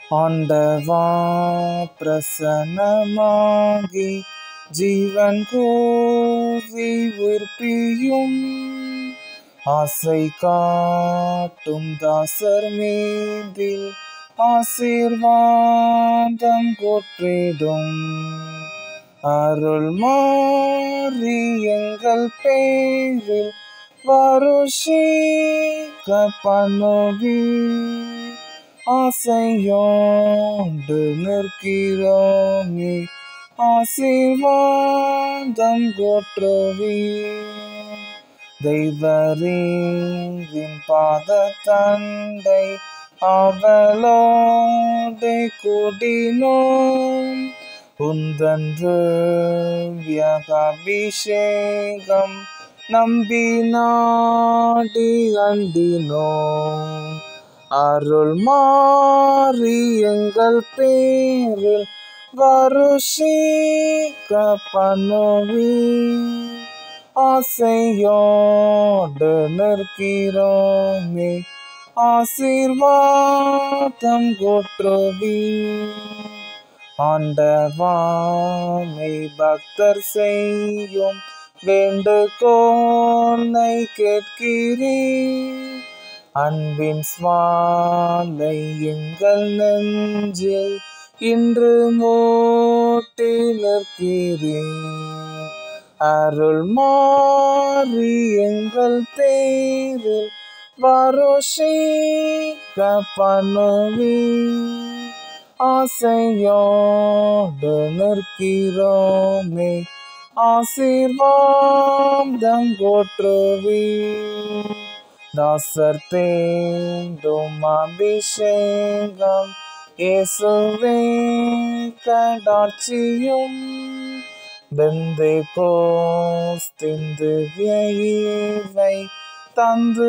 ஆண்டவா பிரசன்னமாகி ஜீவன் கோரி உயிர்ப்பியும் ஆசை காட்டும் தாசர் மீதில் ஆசீர்வாதம் கொற்றிடும் அருள் மாறி எங்கள் பேரில் வருஷிக்க பண்ணுவி ஆசையோடு நிற்கிறோமே ஆசீர்வாதம் கொற்றுவி தெய்வரீரின் பாத தண்டை அவளோடு கூடினோம் உந்தன்று அபிஷேகம் நம்பி நாடி அண்டினோம் அருள் மாறி எங்கள் பேரில் வருஷிக்க பண்ணுவி ஆசையோடு நிற்கிறோமே ஆசீர்வாதம் கொற்றுவி ஆண்டவாமை பக்தர் செய்யும் வேண்டுகோளை கேட்கிறீர் அன்பின் சுவாலை எங்கள் நெஞ்சில் இன்று மூட்டி நிற்கிறேன் அருள் மாறி எங்கள் பேரில் வருஷிக்க பண்ணுவி ஆசையோடு நிற்கிறோமே ஆசீர்வாதம் கொற்றுவி தாசர் தேடும் அபிஷேகம் இயேசுவே கடாட்சியும் பெந்தை கோஸ்தின் திவ்ய ஈவை தந்து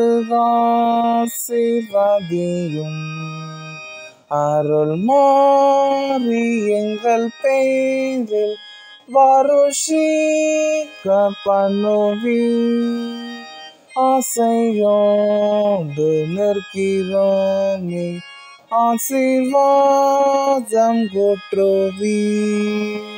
ஆசீர்வதியும் அருள் மாறி எங்கள் பேரில் வருஷிக்க பண்ணுவி ஆசையோடு நிற்கிறோமே ஆசீர்வாதம் கொற்றுவி